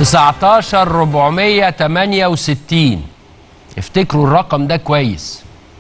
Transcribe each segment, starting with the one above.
19468 افتكروا الرقم ده كويس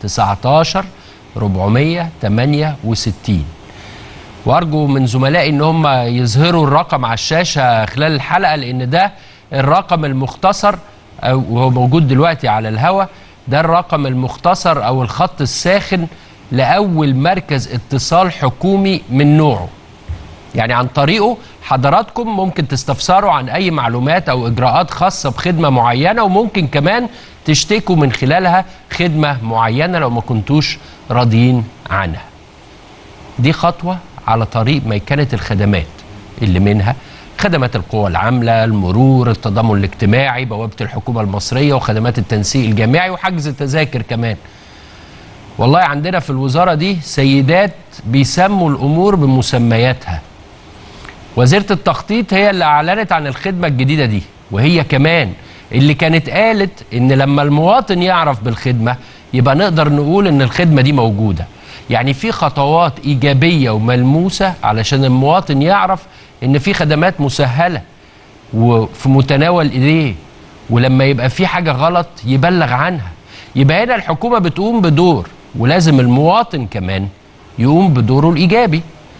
19468 وارجو من زملائي ان هم يظهروا الرقم على الشاشه خلال الحلقه لان ده الرقم المختصر أو- وهو موجود دلوقتي على الهوا ده الرقم المختصر او الخط الساخن لاول مركز اتصال حكومي من نوعه يعني عن طريقه حضراتكم ممكن تستفسروا عن اي معلومات او اجراءات خاصه بخدمه معينه وممكن كمان تشتكوا من خلالها خدمه معينه لو ما كنتوش راضيين عنها دي خطوة على طريق ميكنة الخدمات اللي منها خدمات القوى العاملة المرور التضامن الاجتماعي بوابة الحكومة المصرية وخدمات التنسيق الجامعي وحجز التذاكر كمان والله عندنا في الوزارة دي سيدات بيسموا الأمور بمسمياتها وزيرة التخطيط هي اللي أعلنت عن الخدمة الجديدة دي وهي كمان اللي كانت قالت إن لما المواطن يعرف بالخدمة يبقى نقدر نقول إن الخدمة دي موجودة يعني في خطوات إيجابية وملموسة علشان المواطن يعرف إن في خدمات مسهلة وفي متناول إيديه ولما يبقى في حاجة غلط يبلغ عنها يبقى هنا الحكومة بتقوم بدور ولازم المواطن كمان يقوم بدوره الإيجابي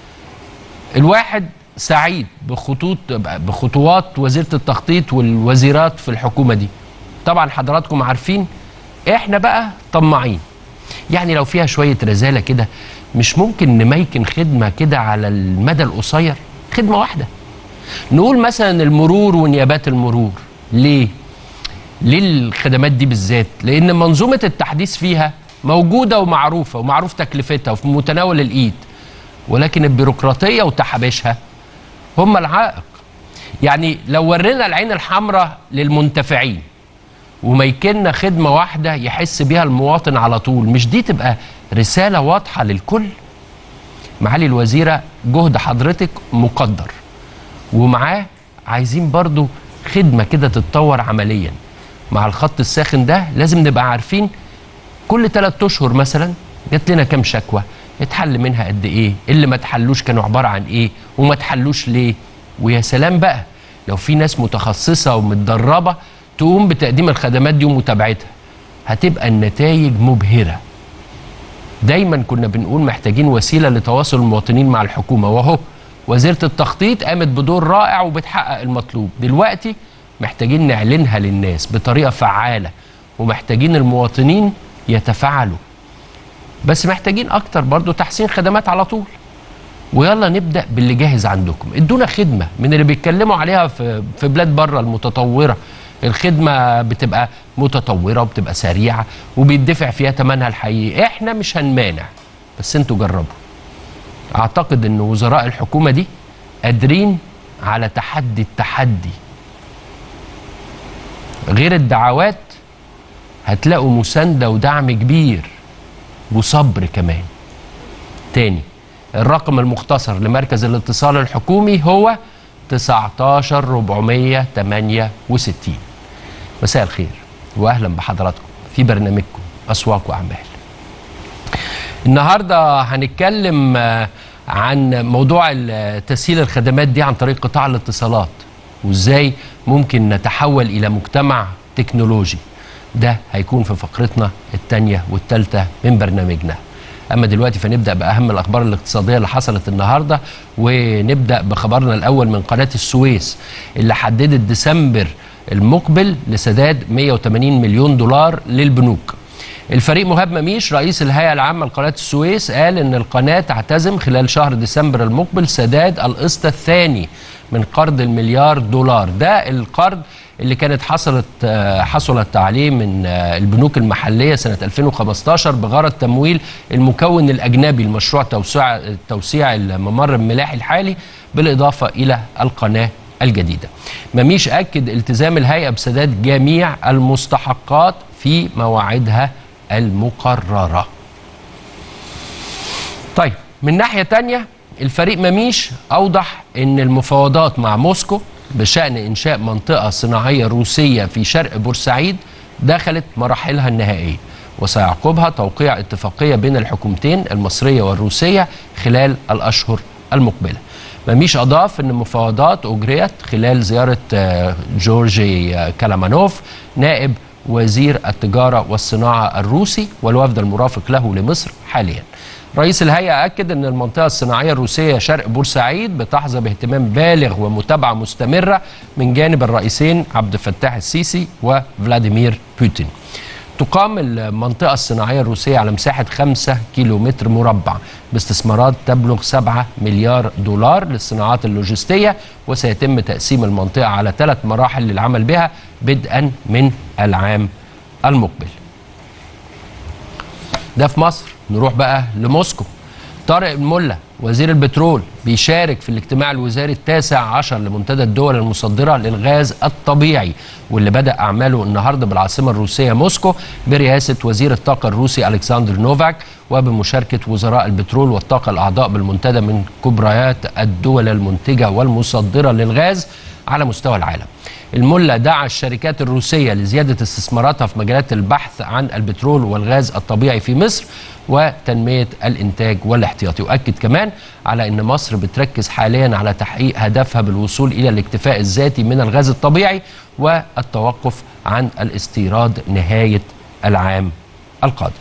الواحد سعيد بخطوط بخطوات وزيره التخطيط والوزيرات في الحكومه دي طبعا حضراتكم عارفين احنا بقى طماعين يعني لو فيها شويه رزاله كده مش ممكن نميكن خدمه كده على المدى القصير خدمه واحده نقول مثلا المرور ونيابات المرور ليه ليه الخدمات دي بالذات لان منظومه التحديث فيها موجوده ومعروفه ومعروف تكلفتها وفي متناول الايد ولكن البيروقراطيه وتحابيشها هم العائق يعني لو ورينا العين الحمراء للمنتفعين وميكلنا خدمه واحده يحس بيها المواطن على طول مش دي تبقى رساله واضحه للكل معالي الوزيره جهد حضرتك مقدر ومعاه عايزين برضو خدمه كده تتطور عمليا مع الخط الساخن ده لازم نبقى عارفين كل ثلاث اشهر مثلا جات لنا كام شكوى اتحل منها قد ايه اللي ما اتحلوش كانوا عباره عن ايه وما اتحلوش ليه ويا سلام بقى لو في ناس متخصصه ومتدربه تقوم بتقديم الخدمات دي ومتابعتها هتبقى النتائج مبهره دايما كنا بنقول محتاجين وسيله لتواصل المواطنين مع الحكومه وهو وزيره التخطيط قامت بدور رائع وبتحقق المطلوب دلوقتي محتاجين نعلنها للناس بطريقه فعاله ومحتاجين المواطنين يتفاعلوا بس محتاجين اكتر برضو تحسين خدمات على طول ويلا نبدا باللي جاهز عندكم ادونا خدمه من اللي بيتكلموا عليها في في بلاد بره المتطوره الخدمه بتبقى متطوره وبتبقى سريعه وبيدفع فيها ثمنها الحقيقي احنا مش هنمانع بس انتوا جربوا اعتقد ان وزراء الحكومه دي قادرين على تحدي التحدي غير الدعوات هتلاقوا مسانده ودعم كبير وصبر كمان تاني الرقم المختصر لمركز الاتصال الحكومي هو 19468 مساء الخير واهلا بحضراتكم في برنامجكم اسواق واعمال النهارده هنتكلم آه، عن موضوع ال- تسهيل الخدمات دي عن طريق قطاع الاتصالات وازاي ممكن نتحول الى مجتمع تكنولوجي ده هيكون في فقرتنا الثانيه والثالثه من برنامجنا اما دلوقتي فنبدا باهم الاخبار الاقتصاديه اللي حصلت النهارده ونبدا بخبرنا الاول من قناه السويس اللي حددت ديسمبر المقبل لسداد 180 مليون دولار للبنوك الفريق مهاب مميش رئيس الهيئة العامة لقناة السويس قال إن القناة تعتزم خلال شهر ديسمبر المقبل سداد القسط الثاني من قرض المليار دولار ده القرض اللي كانت حصلت آه، حصلت عليه من آه، البنوك المحلية سنة 2015 بغرض تمويل المكون الأجنبي لمشروع توسيع توسيع الممر الملاحي الحالي بالإضافة إلى القناة الجديدة مميش أكد التزام الهيئة بسداد جميع المستحقات في مواعيدها المقررة طيب من ناحية تانية الفريق مميش أوضح أن المفاوضات مع موسكو بشأن إنشاء منطقة صناعية روسية في شرق بورسعيد دخلت مراحلها النهائية وسيعقبها توقيع اتفاقية بين الحكومتين المصرية والروسية خلال الأشهر المقبلة مميش أضاف أن مفاوضات أجريت خلال زيارة آه، جورجي آه، كالامانوف نائب وزير التجارة والصناعة الروسي والوفد المرافق له لمصر حاليا رئيس الهيئة أكد أن المنطقة الصناعية الروسية شرق بورسعيد بتحظى باهتمام بالغ ومتابعة مستمرة من جانب الرئيسين عبد الفتاح السيسي وفلاديمير بوتين تقام المنطقة الصناعية الروسية على مساحة 5 كيلومتر مربع باستثمارات تبلغ 7 مليار دولار للصناعات اللوجستية وسيتم تقسيم المنطقة على ثلاث مراحل للعمل بها بدءا من العام المقبل ده في مصر نروح بقى لموسكو طارق الملا وزير البترول بيشارك في الاجتماع الوزاري التاسع عشر لمنتدى الدول المصدرة للغاز الطبيعي واللي بدأ أعماله النهاردة بالعاصمة الروسية موسكو برئاسة وزير الطاقة الروسي ألكسندر نوفاك وبمشاركة وزراء البترول والطاقة الأعضاء بالمنتدى من كبريات الدول المنتجة والمصدرة للغاز على مستوى العالم الملا دعا الشركات الروسية لزيادة استثماراتها في مجالات البحث عن البترول والغاز الطبيعي في مصر وتنمية الإنتاج والاحتياطي وأكد كمان على أن مصر بتركز حاليا على تحقيق هدفها بالوصول إلى الاكتفاء الذاتي من الغاز الطبيعي والتوقف عن الاستيراد نهاية العام القادم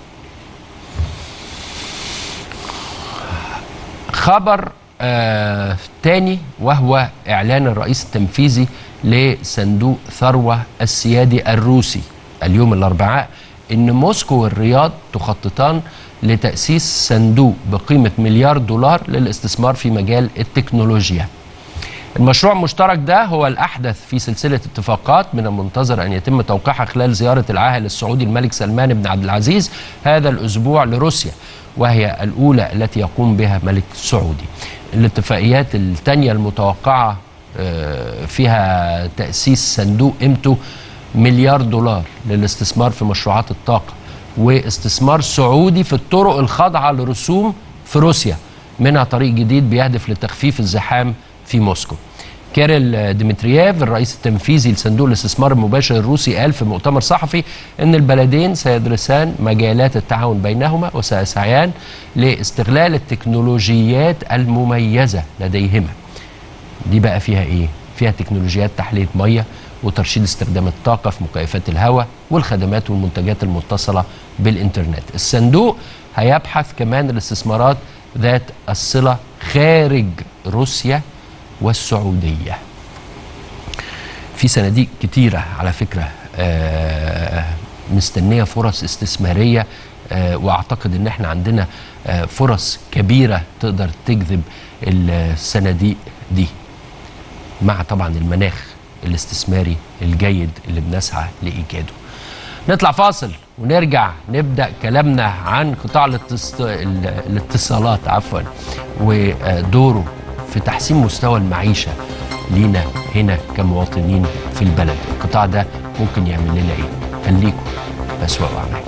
خبر آه تاني وهو إعلان الرئيس التنفيذي لصندوق ثروة السيادي الروسي اليوم الأربعاء إن موسكو والرياض تخططان لتأسيس صندوق بقيمة مليار دولار للاستثمار في مجال التكنولوجيا المشروع المشترك ده هو الأحدث في سلسلة اتفاقات من المنتظر أن يتم توقيعها خلال زيارة العاهل السعودي الملك سلمان بن عبد العزيز هذا الأسبوع لروسيا وهي الأولى التي يقوم بها ملك سعودي الاتفاقيات الثانية المتوقعة آه، فيها تأسيس صندوق قيمته مليار دولار للاستثمار في مشروعات الطاقة واستثمار سعودي في الطرق الخاضعة لرسوم في روسيا منها طريق جديد بيهدف لتخفيف الزحام في موسكو كيريل ديمترييف الرئيس التنفيذي لصندوق الاستثمار المباشر الروسي قال في مؤتمر صحفي ان البلدين سيدرسان مجالات التعاون بينهما وسيسعيان لاستغلال التكنولوجيات المميزه لديهما. دي بقى فيها ايه؟ فيها تكنولوجيات تحليه ميه وترشيد استخدام الطاقه في مكيفات الهواء والخدمات والمنتجات المتصله بالانترنت. الصندوق هيبحث كمان الاستثمارات ذات الصله خارج روسيا والسعودية في صناديق كتيرة على فكرة آه، مستنية فرص استثمارية آه، واعتقد ان احنا عندنا آه، فرص كبيرة تقدر تجذب الصناديق دي مع طبعا المناخ الاستثماري الجيد اللي بنسعى لإيجاده نطلع فاصل ونرجع نبدأ كلامنا عن قطاع الاتص- الاتصالات عفوا ودوره في تحسين مستوى المعيشة لينا هنا كمواطنين في البلد القطاع ده ممكن يعمل لنا ايه خليكم أسواق أعمال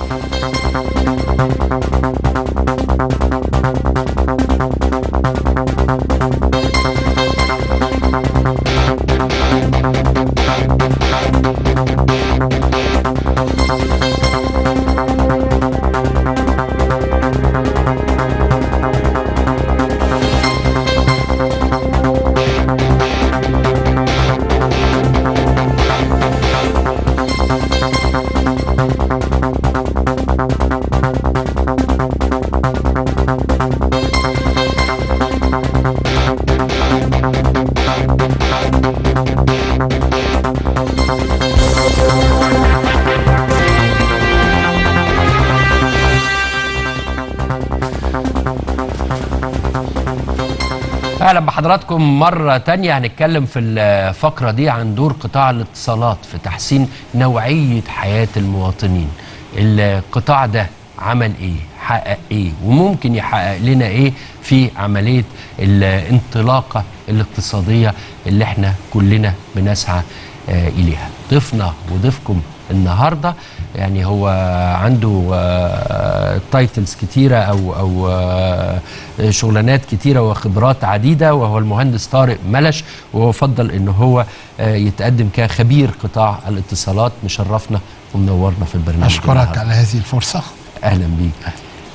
اهلا بحضراتكم مره تانية هنتكلم في الفقره دي عن دور قطاع الاتصالات في تحسين نوعيه حياه المواطنين القطاع ده عمل ايه حقق ايه وممكن يحقق لنا ايه في عمليه الانطلاقه الاقتصاديه اللي احنا كلنا بنسعى آه، اليها ضيفنا وضيفكم النهارده يعني هو عنده تايتلز كتيره او او آه، شغلانات كتيره وخبرات عديده وهو المهندس طارق ملش وهو فضل ان هو آه، يتقدم كخبير قطاع الاتصالات مشرفنا ومنورنا في البرنامج أشكرك النهاردة. على هذه الفرصة اهلا بيك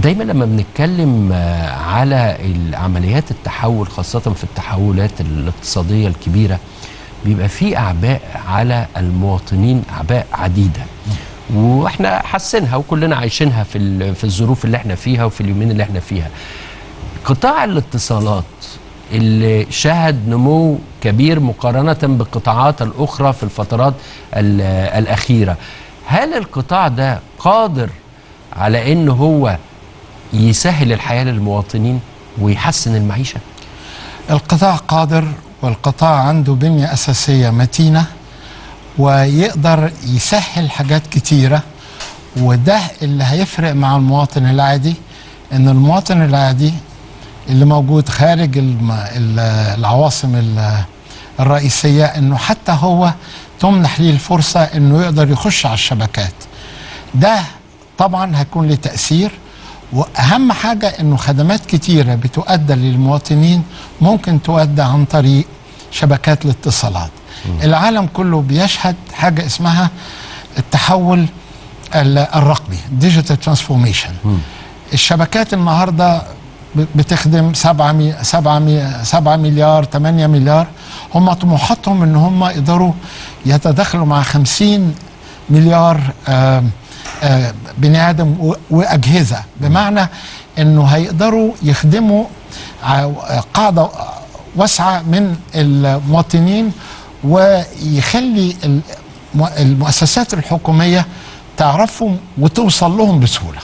دايما لما بنتكلم آه، على عمليات التحول خاصة في التحولات الاقتصادية الكبيرة بيبقى في أعباء على المواطنين أعباء عديدة واحنا حاسينها وكلنا عايشينها في ال- في الظروف اللي احنا فيها وفي اليومين اللي احنا فيها قطاع الاتصالات اللي شهد نمو كبير مقارنة بالقطاعات الأخرى في الفترات ال- الأخيرة هل القطاع ده قادر على أنه هو يسهل الحياة للمواطنين ويحسن المعيشة؟ القطاع قادر والقطاع عنده بنية أساسية متينة ويقدر يسهل حاجات كتيرة وده اللي هيفرق مع المواطن العادي ان المواطن العادي اللي موجود خارج الم- ال- العواصم ال- الرئيسية انه حتى هو تمنح ليه الفرصة انه يقدر يخش على الشبكات ده طبعا هيكون له تأثير واهم حاجه انه خدمات كتيره بتؤدى للمواطنين ممكن تؤدى عن طريق شبكات الاتصالات العالم كله بيشهد حاجه اسمها التحول ال- الرقمي ديجيتال ترانسفورميشن الشبكات النهارده ب- بتخدم 7 7 7 مليار 8 مليار هم طموحاتهم ان هم يقدروا يتداخلوا مع 50 مليار آم آه، بني ادم و- واجهزه بمعنى انه هيقدروا يخدموا ع- قاعده واسعه من المواطنين ويخلي الم- المؤسسات الحكوميه تعرفهم وتوصل لهم بسهوله.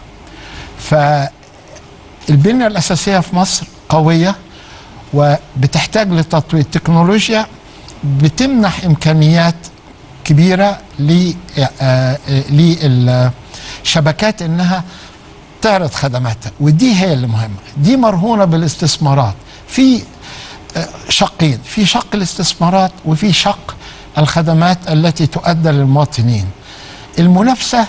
فالبنيه الاساسيه في مصر قويه وبتحتاج لتطوير التكنولوجيا بتمنح امكانيات كبيره ل- آه، آه، للشبكات انها تعرض خدماتها ودي هي اللي مهمه دي مرهونه بالاستثمارات في آه، شقين في شق الاستثمارات وفي شق الخدمات التي تؤدى للمواطنين المنافسه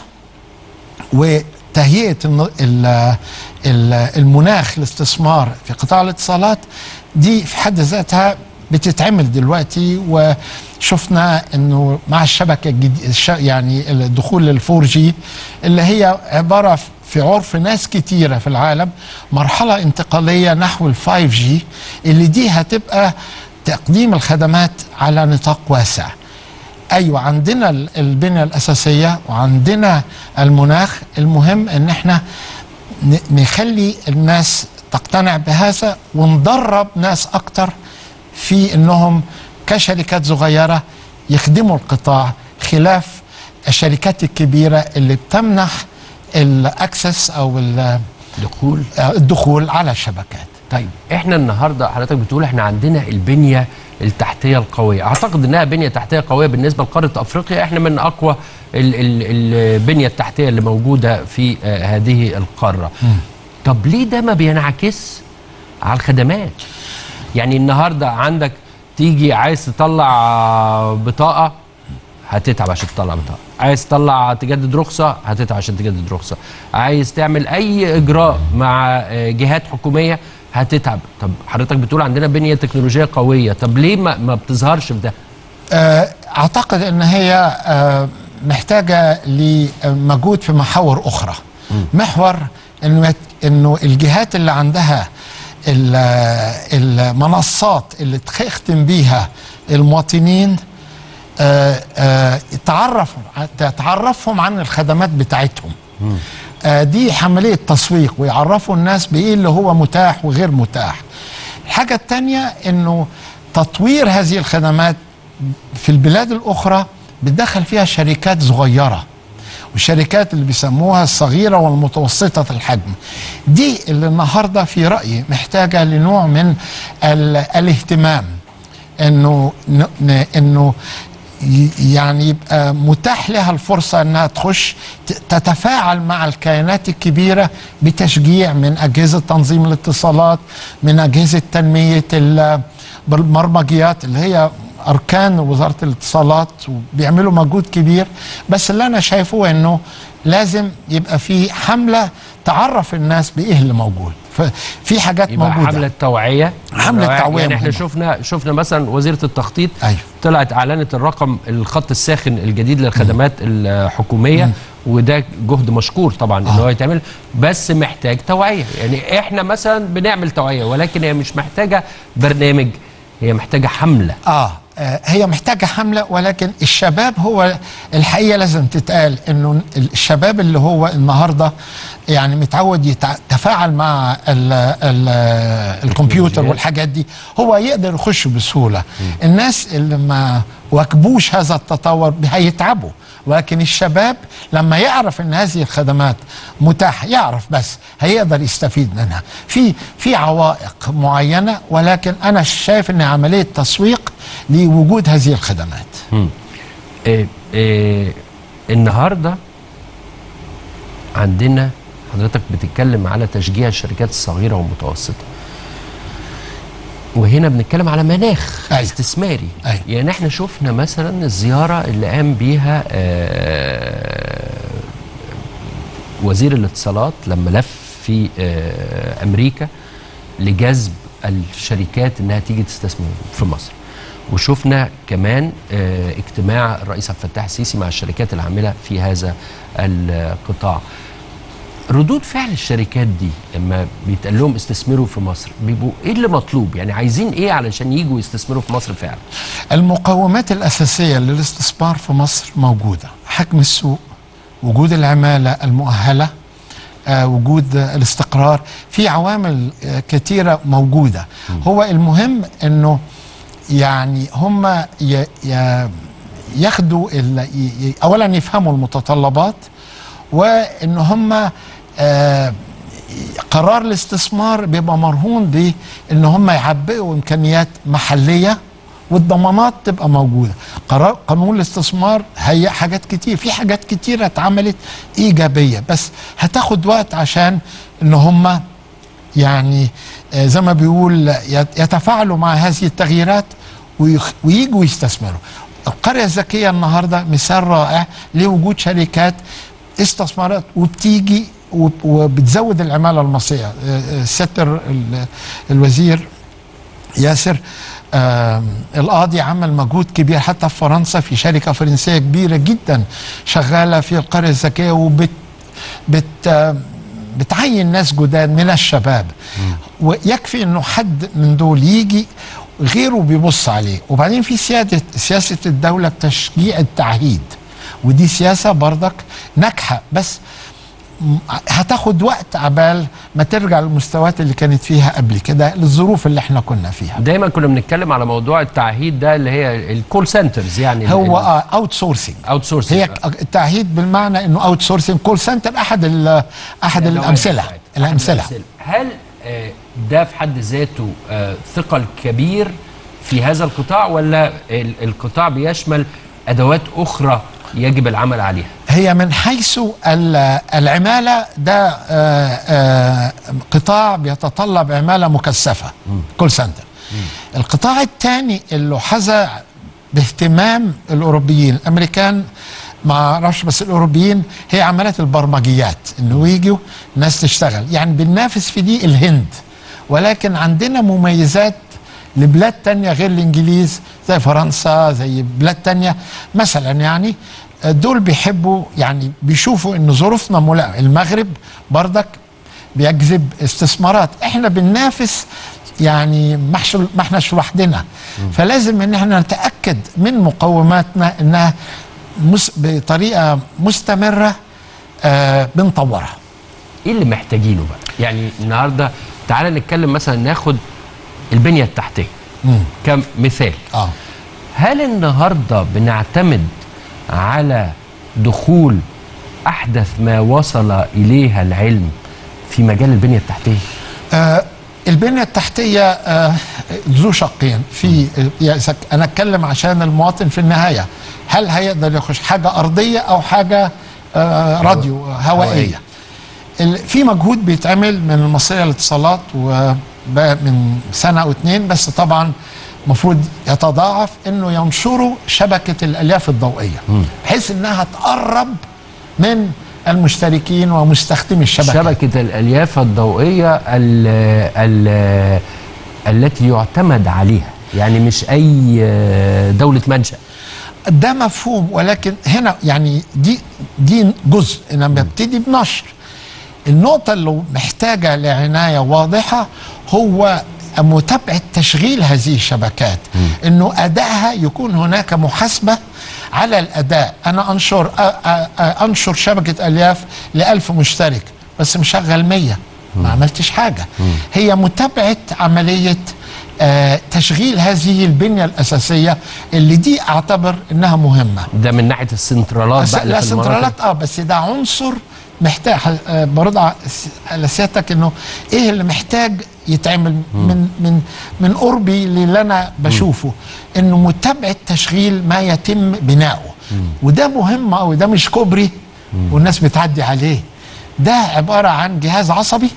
وتهيئه الن- ال- ال- المناخ الاستثمار في قطاع الاتصالات دي في حد ذاتها بتتعمل دلوقتي وشفنا انه مع الشبكه الجديده يعني الدخول للفور جي اللي هي عباره في عرف ناس كتيره في العالم مرحله انتقاليه نحو الفايف جي اللي دي هتبقى تقديم الخدمات على نطاق واسع ايوه عندنا ال- البنيه الاساسيه وعندنا المناخ المهم ان احنا ن- نخلي الناس تقتنع بهذا وندرب ناس اكتر في انهم كشركات صغيره يخدموا القطاع خلاف الشركات الكبيره اللي بتمنح الاكسس او ال- دخول الدخول على الشبكات طيب احنا النهارده حضرتك بتقول احنا عندنا البنيه التحتيه القويه اعتقد انها بنيه تحتيه قويه بالنسبه لقاره افريقيا احنا من اقوى ال- ال- البنيه التحتيه اللي موجوده في آه، هذه القاره طب ليه ده ما بينعكس على الخدمات يعني النهارده عندك تيجي عايز تطلع بطاقه هتتعب عشان تطلع بطاقه عايز تطلع تجدد رخصه هتتعب عشان تجدد رخصه عايز تعمل اي اجراء مع آه، جهات حكوميه هتتعب طب حضرتك بتقول عندنا بنيه تكنولوجيه قويه طب ليه ما, ما بتظهرش في ده آه، اعتقد ان هي آه، محتاجه لمجهود في محاور اخرى محور انه يت- انه الجهات اللي عندها ال- المنصات اللي تختم بيها المواطنين آه، آه، تعرفهم تعرفهم عن الخدمات بتاعتهم آه، دي عملية تسويق ويعرفوا الناس بإيه اللي هو متاح وغير متاح الحاجة التانية أنه تطوير هذه الخدمات في البلاد الأخرى بتدخل فيها شركات صغيرة والشركات اللي بيسموها الصغيرة والمتوسطة الحجم دي اللي النهاردة في رأيي محتاجة لنوع من ال- الاهتمام انه ن- ن- انه ي- يعني يبقى متاح لها الفرصة انها تخش ت- تتفاعل مع الكيانات الكبيرة بتشجيع من اجهزة تنظيم الاتصالات من اجهزة تنمية ال- البرمجيات اللي هي اركان وزارة الاتصالات وبيعملوا مجهود كبير بس اللي انا شايفه انه لازم يبقى في حملة تعرف الناس بايه اللي موجود ففي حاجات يبقى موجودة حمله توعيه حملة توعية يعني احنا مهمة. شفنا شفنا مثلا وزيره التخطيط أيوة. طلعت اعلنت الرقم الخط الساخن الجديد للخدمات الحكوميه وده جهد مشكور طبعا ان آه. هو يتعمل بس محتاج توعيه يعني احنا مثلا بنعمل توعيه ولكن هي مش محتاجه برنامج هي محتاجه حمله آه آه، هي محتاجة حملة ولكن الشباب هو الحقيقة لازم تتقال انه الشباب اللي هو النهاردة يعني متعود يتفاعل مع ال ال الكمبيوتر والحاجات دي هو يقدر يخش بسهولة الناس اللي ما واكبوش هذا التطور هيتعبوا ولكن الشباب لما يعرف ان هذه الخدمات متاحه يعرف بس هيقدر يستفيد منها في في عوائق معينه ولكن انا شايف ان عمليه تسويق لوجود هذه الخدمات إيه إيه النهارده عندنا حضرتك بتتكلم على تشجيع الشركات الصغيره والمتوسطه وهنا بنتكلم على مناخ أيوة. استثماري أيوة. يعني احنا شفنا مثلا الزياره اللي قام بيها آه، وزير الاتصالات لما لف في آه، امريكا لجذب الشركات انها تيجي تستثمر في مصر وشفنا كمان آه، اجتماع الرئيس عبد الفتاح السيسي مع الشركات العامله في هذا القطاع ردود فعل الشركات دي لما بيتقال لهم استثمروا في مصر بيبقوا ايه اللي مطلوب يعني عايزين ايه علشان يجوا يستثمروا في مصر فعلا المقومات الأساسية للاستثمار في مصر موجودة حجم السوق وجود العمالة المؤهلة آه، وجود آه، الاستقرار في عوامل آه، كثيرة موجودة هو المهم أنه يعني هم ي- ي- ياخدوا ال- ي- ي- أولا يفهموا المتطلبات وأن هم آه، قرار الاستثمار بيبقى مرهون بان هم يعبئوا امكانيات محليه والضمانات تبقى موجوده قرار قانون الاستثمار هي حاجات كتير في حاجات كتيره اتعملت ايجابيه بس هتاخد وقت عشان ان هم يعني آه، زي ما بيقول يت- يتفاعلوا مع هذه التغييرات ويخ- ويجوا يستثمروا القرية الذكية النهاردة مثال رائع لوجود شركات استثمارات وبتيجي وب- وبتزود العمالة المصرية آه، آه، سيادة ال- الوزير ياسر آم، القاضي عمل مجهود كبير حتى في فرنسا في شركة فرنسية كبيرة جدا شغالة في القرية الذكية وبت بت آم، بتعين ناس جداد من الشباب ويكفي انه حد من دول يجي غيره بيبص عليه وبعدين في سيادة سياسة الدولة بتشجيع التعهيد ودي سياسة برضك ناجحة بس م- هتاخد وقت عبال ما ترجع للمستويات اللي كانت فيها قبل كده للظروف اللي احنا كنا فيها دايما كنا بنتكلم على موضوع التعهيد ده اللي هي الكول سنترز يعني هو اوت سورسنج اوت سورس هي ك- التعهيد بالمعنى انه اوت سورسنج كول سنتر احد ال- احد الامثله الامثله هل آه، ده في حد ذاته آه، ثقل كبير في هذا القطاع ولا ال- القطاع بيشمل ادوات اخرى يجب العمل عليها هي من حيث ال- العماله ده آه، آه، قطاع بيتطلب عماله مكثفه كول سنتر القطاع الثاني اللي حظى باهتمام الاوروبيين الامريكان ما اعرفش بس الاوروبيين هي عمليات البرمجيات انه يجوا ناس تشتغل يعني بننافس في دي الهند ولكن عندنا مميزات لبلاد تانية غير الانجليز زي فرنسا زي بلاد تانية مثلا يعني دول بيحبوا يعني بيشوفوا ان ظروفنا ملائمه المغرب بردك بيجذب استثمارات احنا بننافس يعني ما إحش- ما احناش لوحدنا فلازم ان احنا نتاكد من مقوماتنا انها مس بطريقه مستمره آه بنطورها ايه اللي محتاجينه بقى يعني النهارده تعالى نتكلم مثلا ناخد البنيه التحتيه كمثال اه هل النهارده بنعتمد على دخول احدث ما وصل اليها العلم في مجال البنيه التحتيه آه البنية التحتية آه ذو شقين في يعني إذا- أنا أتكلم عشان المواطن في النهاية هل هيقدر يخش حاجة أرضية أو حاجة آه راديو هوائية ال- في مجهود بيتعمل من المصرية للاتصالات ومن سنة أو اتنين بس طبعا المفروض يتضاعف انه ينشروا شبكه الالياف الضوئيه بحيث انها تقرب من المشتركين ومستخدمي الشبكه شبكه الالياف الضوئيه ال ال التي يعتمد عليها يعني مش اي دوله منشا ده مفهوم ولكن هنا يعني دي دي جزء انا ببتدي بنشر النقطة اللي محتاجة لعناية واضحة هو متابعة تشغيل هذه الشبكات انه ادائها يكون هناك محاسبة على الاداء انا انشر أ- أ- أ- انشر شبكة الياف لألف مشترك بس مشغل مية ما عملتش حاجة هي متابعة عملية آه، تشغيل هذه البنية الأساسية اللي دي أعتبر إنها مهمة ده من ناحيه السنترالات بس بقى اللي لا في المناطق سنترالات اه بس ده عنصر محتاج آه، برد ع- س- على سيادتك انه ايه اللي محتاج يتعمل من من من قربي للي انا بشوفه انه متابعه تشغيل ما يتم بناؤه وده مهم قوي ده مش كوبري والناس بتعدي عليه ده عباره عن جهاز عصبي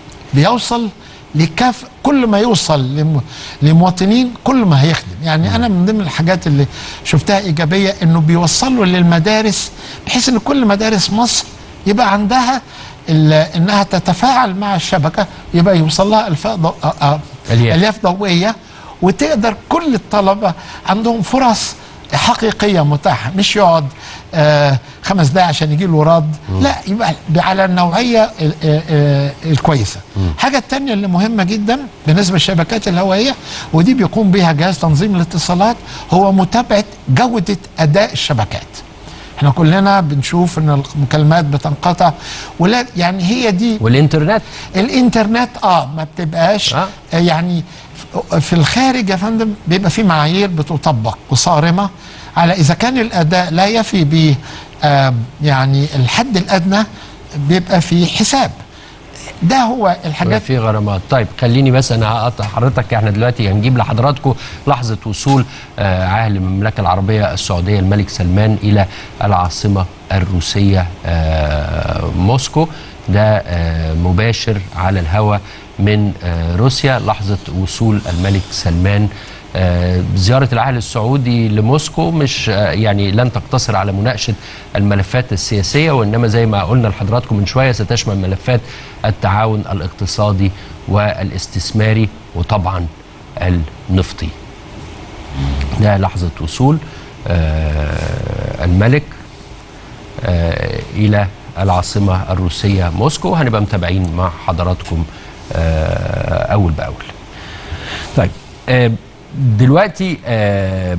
بيوصل لكاف كل ما يوصل لم- لمواطنين كل ما هيخدم يعني انا من ضمن الحاجات اللي شفتها ايجابيه انه بيوصلوا للمدارس بحيث ان كل مدارس مصر يبقى عندها ال- انها تتفاعل مع الشبكه يبقى يوصل لها الفاء ضو... آه، آه، ألياف. الياف ضوئيه وتقدر كل الطلبه عندهم فرص حقيقيه متاحه مش يقعد آه خمس دقايق عشان يجي له رد لا يبقى على النوعيه ال- آه، آه، الكويسه الحاجه الثانيه اللي مهمه جدا بالنسبه للشبكات الهوائيه ودي بيقوم بها جهاز تنظيم الاتصالات هو متابعه جوده اداء الشبكات احنا كلنا بنشوف ان المكالمات بتنقطع ولا يعني هي دي والانترنت الانترنت اه ما بتبقاش آه. آه. يعني ف- في الخارج يا فندم بيبقى في معايير بتطبق وصارمه على اذا كان الاداء لا يفي ب آه يعني الحد الادنى بيبقى في حساب ده هو الحاجات في غرامات طيب خليني بس انا هقطع حضرتك احنا دلوقتي هنجيب لحضراتكم لحظه وصول آه، عاهل المملكه العربيه السعوديه الملك سلمان الى العاصمه الروسيه آه، موسكو ده آه، مباشر على الهواء من آه، روسيا لحظه وصول الملك سلمان آه، زيارة العهد السعودي لموسكو مش آه، يعني لن تقتصر على مناقشة الملفات السياسية وإنما زي ما قلنا لحضراتكم من شوية ستشمل ملفات التعاون الاقتصادي والاستثماري وطبعا النفطي ده لحظة وصول آه، الملك آه، إلى العاصمة الروسية موسكو هنبقى متابعين مع حضراتكم آه، أول بأول طيب آه، دلوقتي آه،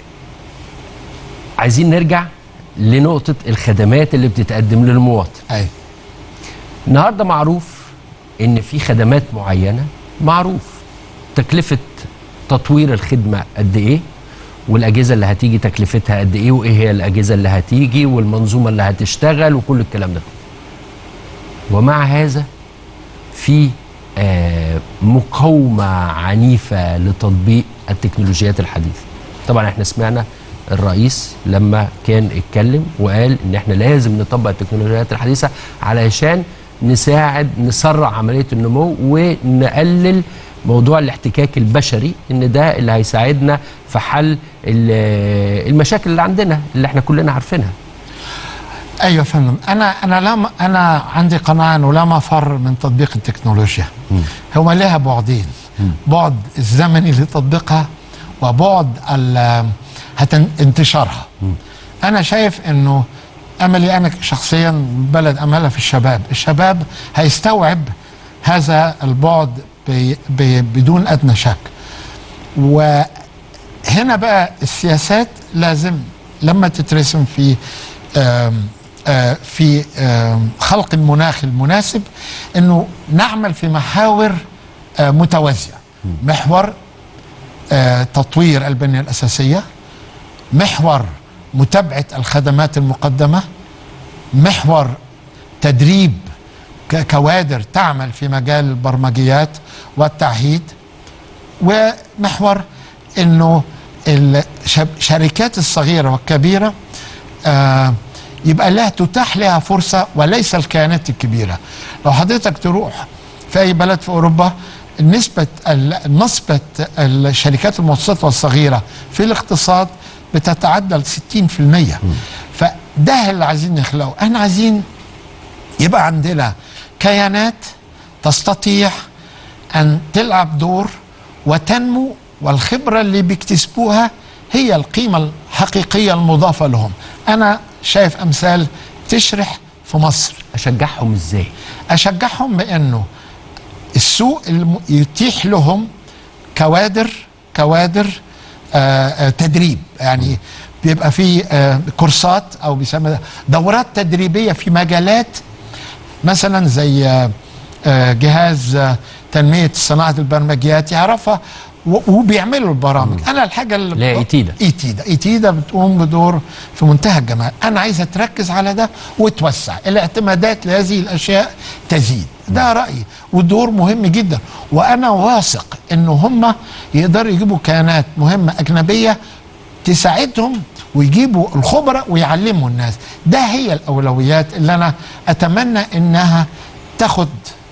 عايزين نرجع لنقطة الخدمات اللي بتتقدم للمواطن ايوه النهارده معروف ان في خدمات معينه معروف تكلفه تطوير الخدمه قد ايه والاجهزه اللي هتيجي تكلفتها قد ايه وايه هي الاجهزه اللي هتيجي والمنظومه اللي هتشتغل وكل الكلام ده ومع هذا في آه، مقاومه عنيفه لتطبيق التكنولوجيات الحديثه طبعا احنا سمعنا الرئيس لما كان اتكلم وقال ان احنا لازم نطبق التكنولوجيات الحديثه علشان نساعد نسرع عمليه النمو ونقلل موضوع الاحتكاك البشري ان ده اللي هيساعدنا في حل ال- المشاكل اللي عندنا اللي احنا كلنا عارفينها ايوه يا فندم انا انا لا م- انا عندي قناعه انه لا مفر من تطبيق التكنولوجيا هو لها بعدين بعد الزمني لتطبيقها وبعد ال- هتن- انتشارها انا شايف انه املي انا شخصيا بلد املها في الشباب الشباب هيستوعب هذا البعد بي بي بدون ادنى شك وهنا بقى السياسات لازم لما تترسم في آم آه، في آم، خلق المناخ المناسب انه نعمل في محاور آه، متوازيه محور آه، تطوير البنيه الاساسيه محور متابعه الخدمات المقدمه محور تدريب ك- كوادر تعمل في مجال البرمجيات والتعهيد ومحور انه الشركات الصغيره والكبيره آه يبقى لها تتاح لها فرصه وليس الكيانات الكبيره لو حضرتك تروح في اي بلد في اوروبا نسبه ال- نسبه الشركات المتوسطه والصغيره في الاقتصاد بتتعدى ال 60% فده اللي عايزين نخلقه احنا عايزين يبقى عندنا كيانات تستطيع ان تلعب دور وتنمو والخبره اللي بيكتسبوها هي القيمة الحقيقية المضافة لهم أنا شايف أمثال تشرح في مصر اشجعهم ازاي أشجعهم بأنه السوق الم- يتيح لهم كوادر كوادر آه، آه، تدريب يعني بيبقى في آه، كورسات او بيسمى دورات تدريبيه في مجالات مثلا زي آه، آه، جهاز آه، تنميه صناعه البرمجيات يعرفها و- وبيعملوا البرامج انا الحاجه اللي اللي هي إيتيدا. ايتيدا ايتيدا بتقوم بدور في منتهى الجمال انا عايزه تركز على ده وتوسع الاعتمادات لهذه الاشياء تزيد ده رايي ودور مهم جدا وانا واثق ان هم يقدروا يجيبوا كيانات مهمه اجنبيه تساعدهم ويجيبوا الخبراء ويعلموا الناس ده هي الاولويات اللي انا اتمنى انها تاخد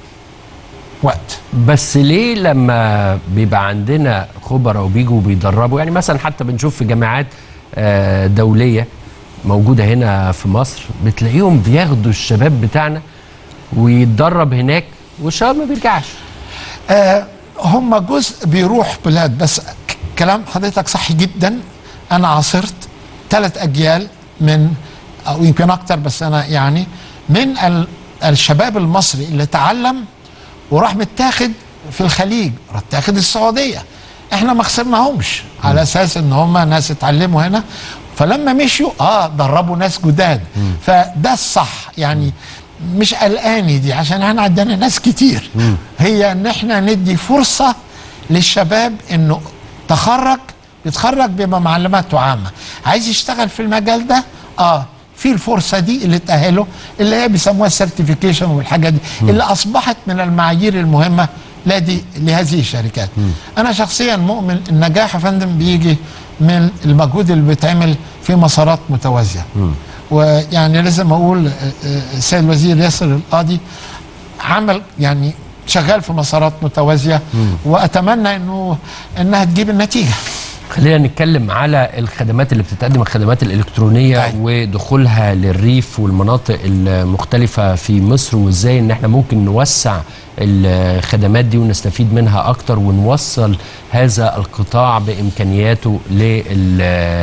وقت بس ليه لما بيبقى عندنا خبراء وبيجوا بيدربوا يعني مثلا حتى بنشوف في جامعات آه، دولية موجودة هنا في مصر بتلاقيهم بياخدوا الشباب بتاعنا ويتدرب هناك والشباب ما بيرجعش آه هم جزء بيروح بلاد بس ك- كلام حضرتك صح جدا انا عاصرت ثلاث اجيال من او يمكن اكتر بس انا يعني من ال- الشباب المصري اللي تعلم وراح متاخد في الخليج راح متاخد السعوديه احنا ما خسرناهمش على اساس ان هم ناس اتعلموا هنا فلما مشوا اه دربوا ناس جداد فده الصح يعني مش قلقاني دي عشان احنا عندنا ناس كتير هي ان احنا ندي فرصه للشباب انه تخرج يتخرج بما معلوماته عامه عايز يشتغل في المجال ده اه في الفرصه دي اللي تاهله اللي هي بيسموها السيرتيفيكيشن والحاجات دي اللي اصبحت من المعايير المهمه لدي لهذه الشركات انا شخصيا مؤمن النجاح يا فندم بيجي من المجهود اللي بيتعمل في مسارات متوازيه ويعني لازم اقول آه، آه، السيد الوزير ياسر القاضي عمل يعني شغال في مسارات متوازيه واتمنى انه انها تجيب النتيجه خلينا نتكلم على الخدمات اللي بتتقدم الخدمات الإلكترونية أيوة. ودخولها للريف والمناطق المختلفة في مصر وازاي ان احنا ممكن نوسع الخدمات دي ونستفيد منها اكتر ونوصل هذا القطاع بامكانياته لل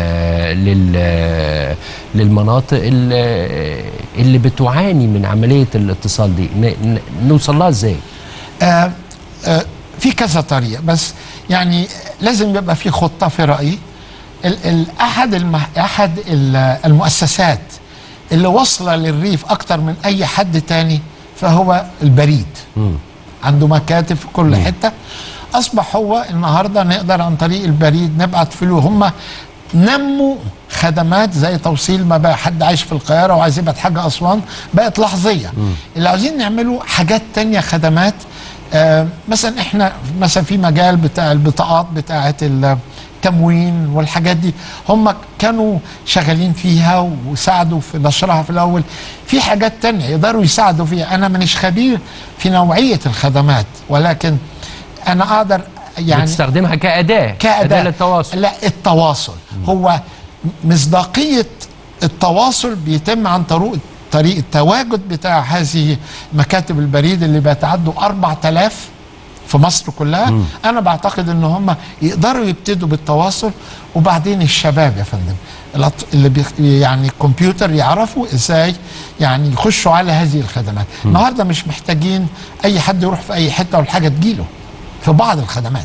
لل للمناطق اللي اللي بتعاني من عملية الاتصال دي ن- ن- نوصل لها ازاي؟ آه آه في كذا طريقه بس يعني لازم يبقى في خطه في رايي ال ال احد المح احد ال- المؤسسات اللي واصله للريف اكتر من اي حد تاني فهو البريد عنده مكاتب في كل حته اصبح هو النهارده نقدر عن طريق البريد نبعت فلوس هم نموا خدمات زي توصيل ما بقى حد عايش في القاهره وعايز يبعت حاجه اسوان بقت لحظيه اللي عاوزين نعمله حاجات تانية خدمات آه مثلا احنا مثلا في مجال بتاع البطاقات بتاعه التموين والحاجات دي هم كانوا شغالين فيها وساعدوا في نشرها في الاول في حاجات تانية يقدروا يساعدوا فيها انا مانيش خبير في نوعيه الخدمات ولكن انا اقدر يعني بتستخدمها كأداة كأداة للتواصل لا التواصل هو مصداقية التواصل بيتم عن طريق طريق التواجد بتاع هذه مكاتب البريد اللي بيتعدوا 4000 في مصر كلها م. انا بعتقد ان هم يقدروا يبتدوا بالتواصل وبعدين الشباب يا فندم الأط- اللي بيخ... يعني الكمبيوتر يعرفوا ازاي يعني يخشوا على هذه الخدمات النهارده مش محتاجين اي حد يروح في اي حته والحاجه تجيله في بعض الخدمات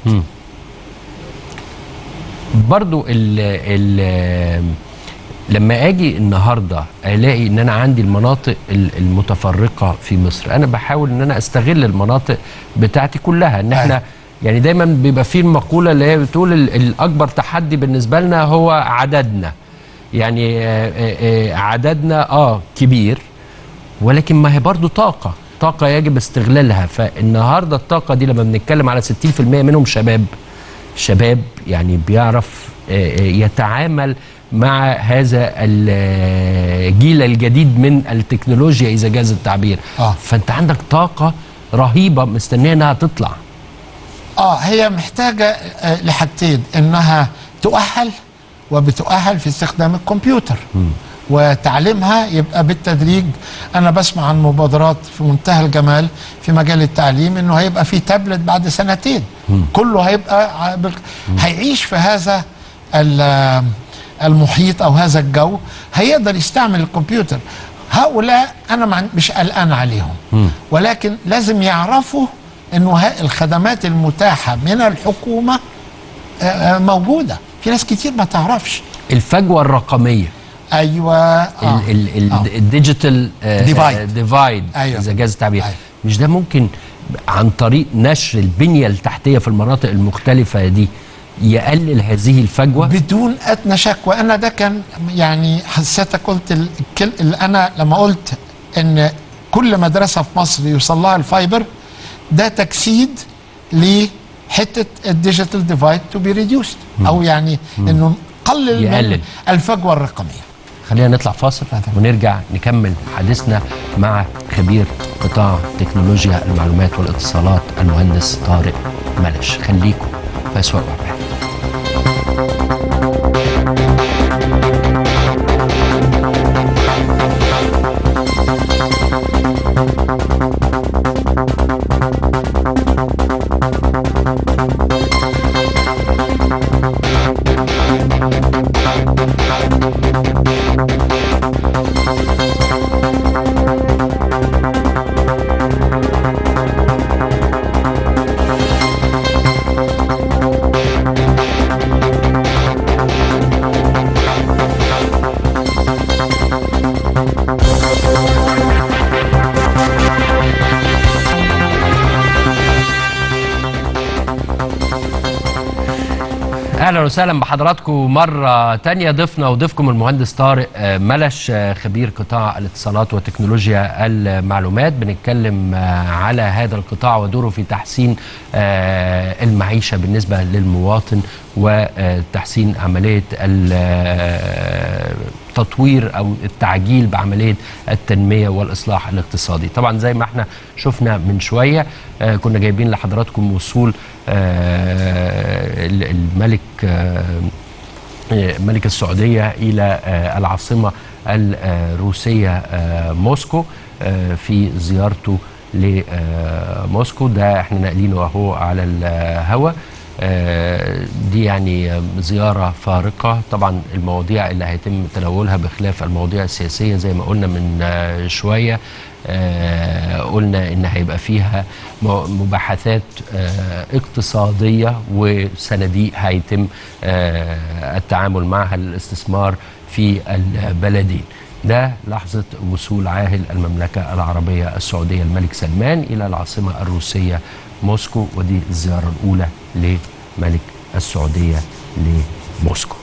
برضو ال ال لما اجي النهارده الاقي ان انا عندي المناطق ال- المتفرقه في مصر انا بحاول ان انا استغل المناطق بتاعتي كلها ان احنا أيوة. يعني دايما بيبقى في المقوله اللي هي بتقول ال- الاكبر تحدي بالنسبه لنا هو عددنا يعني آه، آه، آه، عددنا اه كبير ولكن ما هي برضو طاقة طاقة يجب استغلالها فالنهاردة الطاقة دي لما بنتكلم على 60% منهم شباب شباب يعني بيعرف آه، آه، يتعامل مع هذا الجيل الجديد من التكنولوجيا إذا جاز التعبير آه. فأنت عندك طاقة رهيبة مستنية إنها تطلع اه هي محتاجه آه، لحاجتين انها تؤهل وبتؤهل في استخدام الكمبيوتر وتعليمها يبقى بالتدريج انا بسمع عن مبادرات في منتهى الجمال في مجال التعليم انه هيبقى في تابلت بعد سنتين كله هيبقى ع- بال- هيعيش في هذا ال- المحيط او هذا الجو هيقدر يستعمل الكمبيوتر هؤلاء انا مع- مش قلقان عليهم ولكن لازم يعرفوا انه ها- الخدمات المتاحه من الحكومه آه، آه، موجوده في ناس كتير ما تعرفش الفجوه الرقميه ايوه آه. ال- ال- ال- آه. الديجيتال Divide. ديفايد أيوة. اذا جاز التعبير أيوة. مش ده ممكن عن طريق نشر البنيه التحتيه في المناطق المختلفه دي يقلل هذه الفجوه بدون ادنى شك وانا ده كان يعني حسيتك قلت ال- الكل اللي انا لما قلت ان كل مدرسه في مصر يوصل لها الفايبر ده تجسيد لحته الديجيتال ديفايد تو بي ريديوست او يعني انه نقلل يقلل. من الفجوه الرقميه خلينا نطلع فاصل ونرجع نكمل حديثنا مع خبير قطاع تكنولوجيا المعلومات والاتصالات المهندس طارق ملش خليكم في اسواق وأبحاث. اهلا وسهلا بحضراتكم مره تانية ضيفنا وضيفكم المهندس طارق آه، ملش آه، خبير قطاع الاتصالات وتكنولوجيا المعلومات بنتكلم آه، على هذا القطاع ودوره في تحسين آه، المعيشه بالنسبه للمواطن وتحسين عمليه التطوير او التعجيل بعمليه التنميه والاصلاح الاقتصادي طبعا زي ما احنا شفنا من شويه آه، كنا جايبين لحضراتكم وصول آه، الملك آه، ملك السعودية إلى آه، العاصمة الروسية آه، موسكو آه، في زيارته لموسكو ده احنا ناقلينه اهو على الهواء آه، دي يعني زيارة فارقة طبعا المواضيع اللي هيتم تناولها بخلاف المواضيع السياسية زي ما قلنا من آه، شوية آه، قلنا ان هيبقى فيها م- مباحثات آه، اقتصادية وصناديق هيتم آه، التعامل معها للاستثمار في البلدين ده لحظة وصول عاهل المملكة العربية السعودية الملك سلمان إلى العاصمة الروسية موسكو ودي الزيارة الأولى لملك السعودية لموسكو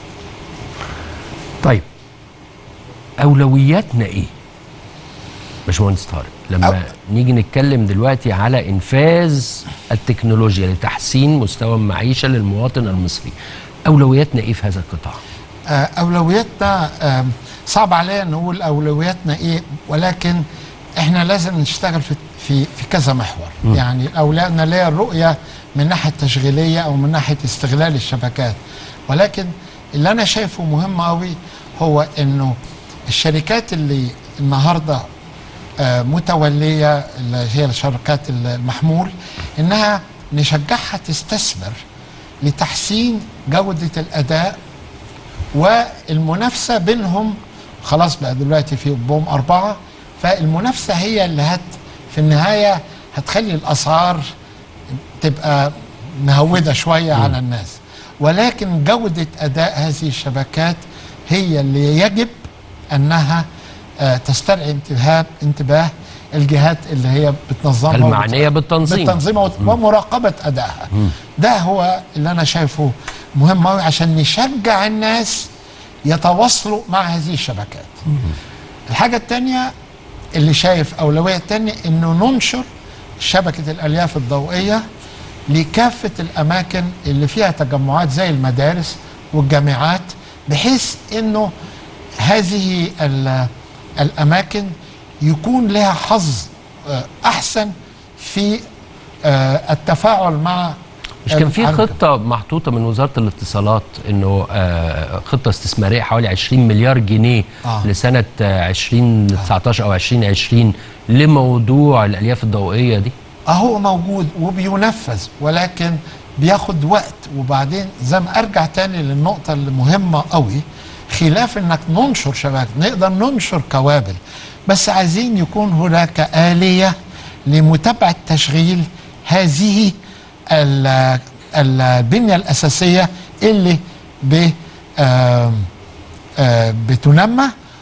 طيب أولوياتنا إيه؟ باشمهندس طارق لما نيجي نتكلم دلوقتي على انفاذ التكنولوجيا لتحسين مستوى المعيشه للمواطن المصري اولوياتنا ايه في هذا القطاع آه، اولوياتنا آم، صعب علينا نقول اولوياتنا ايه ولكن احنا لازم نشتغل في في في كذا محور يعني اولوياتنا ليها الرؤيه من ناحيه تشغيليه او من ناحيه استغلال الشبكات ولكن اللي انا شايفه مهم قوي هو انه الشركات اللي النهارده آه، متوليه اللي هي الشركات المحمول انها نشجعها تستثمر لتحسين جوده الاداء والمنافسه بينهم خلاص بقى دلوقتي في بوم اربعه فالمنافسه هي اللي هت في النهايه هتخلي الاسعار تبقى مهوده شويه على الناس ولكن جوده اداء هذه الشبكات هي اللي يجب انها آه، تسترعي انتباه انتباه الجهات اللي هي بتنظمها المعنيه بالتنظيم بالتنظيم وت- ومراقبه ادائها ده هو اللي انا شايفه مهم قوي عشان نشجع الناس يتواصلوا مع هذه الشبكات الحاجه الثانيه اللي شايف اولويه تانية انه ننشر شبكه الالياف الضوئيه لكافه الاماكن اللي فيها تجمعات زي المدارس والجامعات بحيث انه هذه ال- الاماكن يكون لها حظ آه، احسن في آه، التفاعل مع مش كان في العنكب. خطه محطوطه من وزاره الاتصالات انه آه، خطه استثماريه حوالي 20 مليار جنيه آه. لسنه آه، 2019 او 2020 لموضوع الالياف الضوئيه دي اهو موجود وبينفذ ولكن بياخد وقت وبعدين زي ما ارجع تاني للنقطه اللي مهمه قوي خلاف انك ننشر شبكه نقدر ننشر كوابل بس عايزين يكون هناك اليه لمتابعه تشغيل هذه ال- البنيه الاساسيه اللي ب آم، آه، بتنمى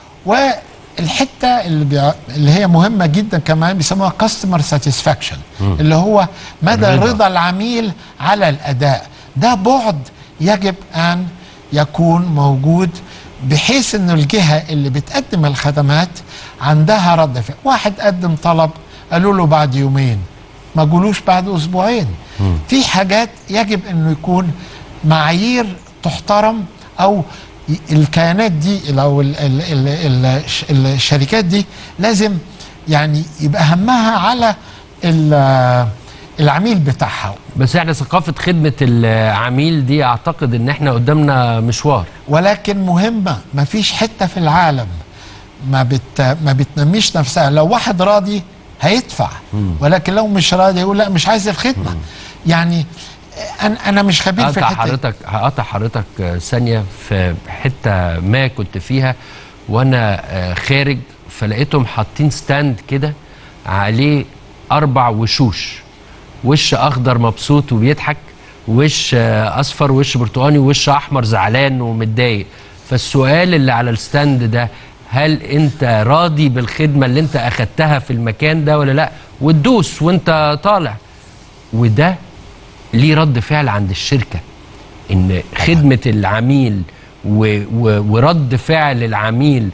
والحته اللي, بيع... اللي هي مهمه جدا كمان بيسموها كاستمر ساتسفاكشن اللي هو مدى الرضا. رضا العميل على الاداء ده بعد يجب ان يكون موجود بحيث ان الجهه اللي بتقدم الخدمات عندها رد فعل واحد قدم طلب قالوا له بعد يومين ما قولوش بعد اسبوعين في حاجات يجب انه يكون معايير تحترم او ي- الكيانات دي او ال- ال- ال- ال- الش- الشركات دي لازم يعني يبقى همها على ال- العميل بتاعها بس احنا ثقافه خدمه العميل دي اعتقد ان احنا قدامنا مشوار ولكن مهمه ما فيش حته في العالم ما بت ما بتنميش نفسها لو واحد راضي هيدفع ولكن لو مش راضي يقول لا مش عايز الخدمه يعني انا انا مش خبير في هقطع الحته دي. حضرتك هقطع حضرتك آه، ثانيه في حته ما كنت فيها وانا آه، خارج فلقيتهم حاطين ستاند كده عليه اربع وشوش وش اخضر مبسوط وبيضحك وش آه، اصفر وش برتقاني وش احمر زعلان ومتضايق فالسؤال اللي على الستاند ده هل انت راضي بالخدمه اللي انت اخدتها في المكان ده ولا لا وتدوس وانت طالع وده ليه رد فعل عند الشركه ان خدمه العميل و و ورد فعل العميل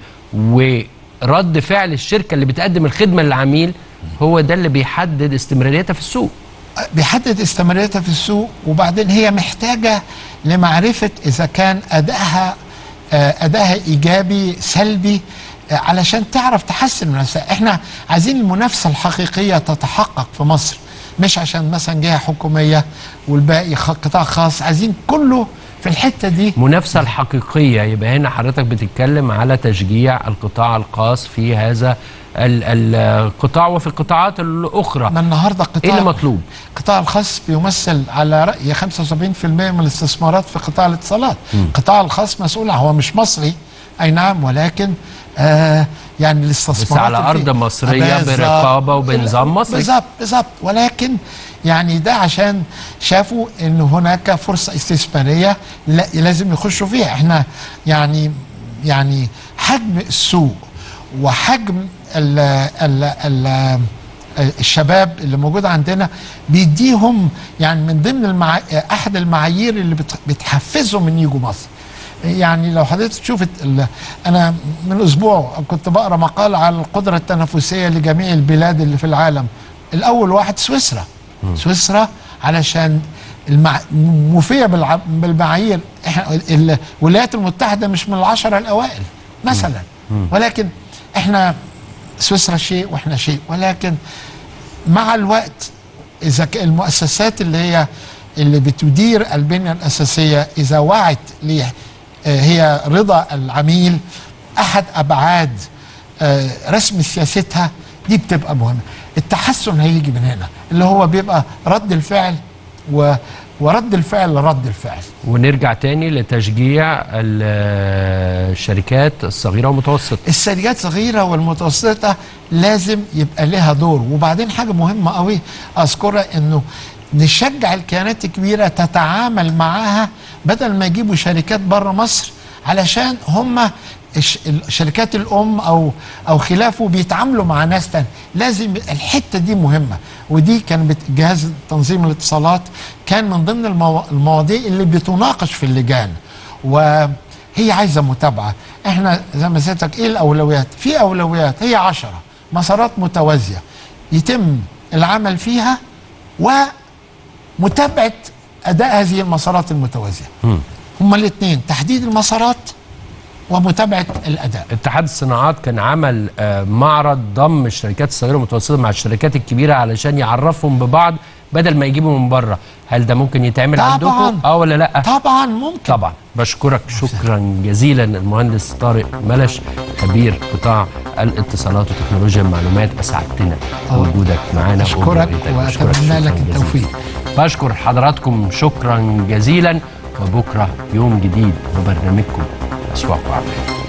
ورد فعل الشركه اللي بتقدم الخدمه للعميل هو ده اللي بيحدد استمراريتها في السوق بيحدد استمراريتها في السوق وبعدين هي محتاجة لمعرفة إذا كان أدائها آه، أدائها إيجابي سلبي آه، علشان تعرف تحسن من نفسها احنا عايزين المنافسة الحقيقية تتحقق في مصر مش عشان مثلا جهة حكومية والباقي خ- قطاع خاص عايزين كله في الحتة دي المنافسه الحقيقيه يبقى هنا حضرتك بتتكلم على تشجيع القطاع الخاص في هذا ال- ال- القطاع وفي القطاعات الاخرى ما النهارده ايه قطاع اللي مطلوب القطاع الخاص بيمثل على رأي 75% من الاستثمارات في قطاع الاتصالات القطاع الخاص مسؤول هو مش مصري أي نعم ولكن آه يعني الاستثمارات بس على اللي أرض فيه- مصرية بالظبط. برقابة وبنظام مصري. بالظبط بالظبط ولكن يعني ده عشان شافوا ان هناك فرصه استثماريه لا لازم يخشوا فيها احنا يعني يعني حجم السوق وحجم ال ال ال الشباب اللي موجود عندنا بيديهم يعني من ضمن المع... احد المعايير اللي بت... بتحفزهم ان يجوا مصر يعني لو حضرتك تشوف ال... انا من اسبوع كنت بقرا مقال على القدره التنافسيه لجميع البلاد اللي في العالم الاول واحد سويسرا سويسرا علشان المع... موفيه بالع... بالمعايير احنا ال- الولايات المتحده مش من العشره الاوائل مثلا ولكن احنا سويسرا شيء واحنا شيء ولكن مع الوقت اذا ك- المؤسسات اللي هي اللي بتدير البنيه الاساسيه اذا وعت ليه آه، هي رضا العميل احد ابعاد آه، رسم سياستها دي بتبقى مهمه التحسن هيجي من هنا اللي هو بيبقى رد الفعل و ورد الفعل لرد الفعل ونرجع تاني لتشجيع ال- الشركات الصغيره والمتوسطه الشركات الصغيرة والمتوسطة لازم يبقى لها دور وبعدين حاجة مهمة قوي أذكرها أنه نشجع الكيانات الكبيرة تتعامل معاها بدل ما يجيبوا شركات بره مصر علشان هم الش- الشركات الأم أو أو خلافه بيتعاملوا مع ناس تاني لازم الحتة دي مهمة ودي كان بت- جهاز تنظيم الاتصالات كان من ضمن المو- المواضيع اللي بتناقش في اللجان وهي عايزه متابعه احنا زي ما سيادتك ايه الاولويات في اولويات هي عشرة مسارات متوازيه يتم العمل فيها ومتابعه اداء هذه المسارات المتوازيه هما الاثنين تحديد المسارات ومتابعه الاداء اتحاد الصناعات كان عمل آه، معرض ضم الشركات الصغيره والمتوسطه مع الشركات الكبيره علشان يعرفهم ببعض بدل ما يجيبوا من بره هل ده ممكن يتعمل طبعاً. عندكم اه ولا لا طبعا ممكن طبعا بشكرك شكرا جزيلا المهندس طارق ملش خبير قطاع الاتصالات وتكنولوجيا المعلومات اسعدتنا أه. بوجودك معانا اشكرك وبرؤيتك. بشكرك واتمنى شكراً لك جزيلاً. التوفيق بشكر حضراتكم شكرا جزيلا وبكره يوم جديد وبرنامجكم اسواق وعمل